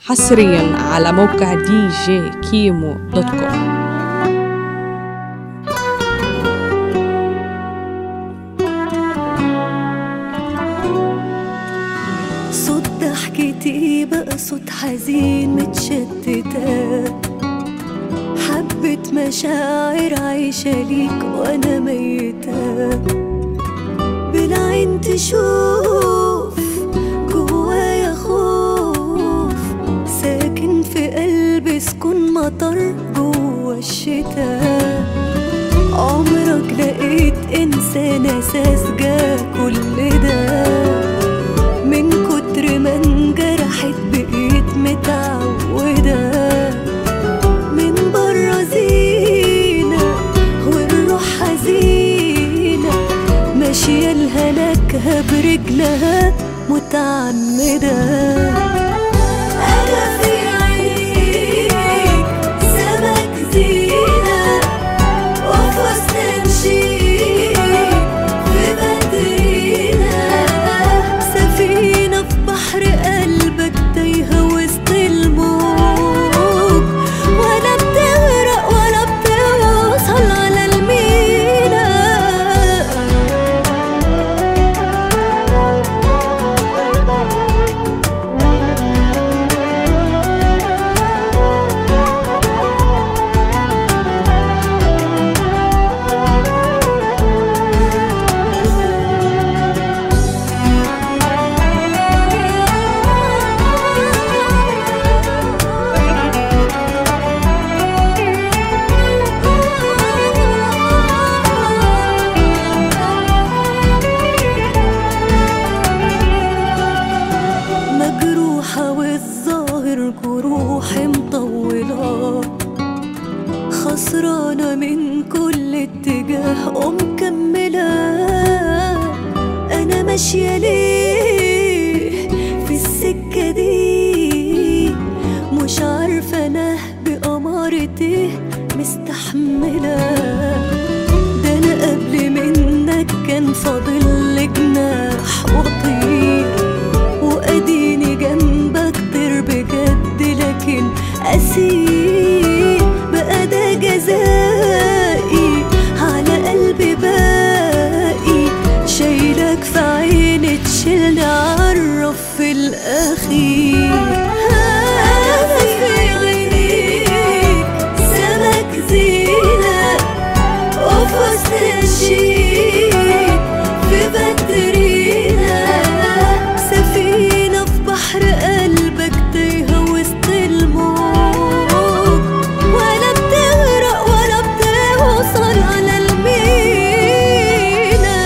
حصريا على موقع دي جي كيمو دوت كوم صوت ضحكتي بقى صوت حزين متشتتة حبة مشاعر عايشة ليك وأنا ميتة بالعين تشوف جوايا خوف ساكن في قلبي سكون مطر جوا الشتا عمرك لقيت إنسان أساس جا كل ده من كتر ما انجرحت بقيت متعودة من برا زينة والروح حزينة ماشية لهلاكها برجلها متعمدة أنا في عينيك سمك زينة وفي وسط نشيد في بدرنا سفينة في بحر قلبك تايهة وسط الموج ولا بتغرق ولا بتوصل على المينا مجروحة والظاهر جروحي مطولة خسرانة من كل اتجاه ومكملة أنا ماشية ليه في السكة دي مش عارفة أنا بأمارة إيه مستحملة ده أنا قبل منك كان فاضل لي جناح وطير واديني جنبك طير بجد لكن اسير بقى ده جزائي على قلبي باقي شايلك في عيني تشيلني عرف في الاخير أنا في عينيك سمك زينة وفي وسط الشيء في بدرنا سفينة في بحر قلبك تايهة وسط الموج ولا بتغرق ولا بتوصل على المينا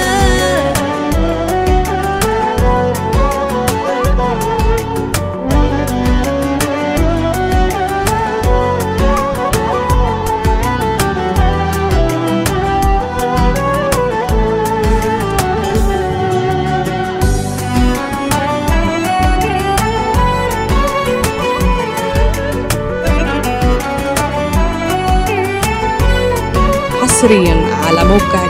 حصريا على موقع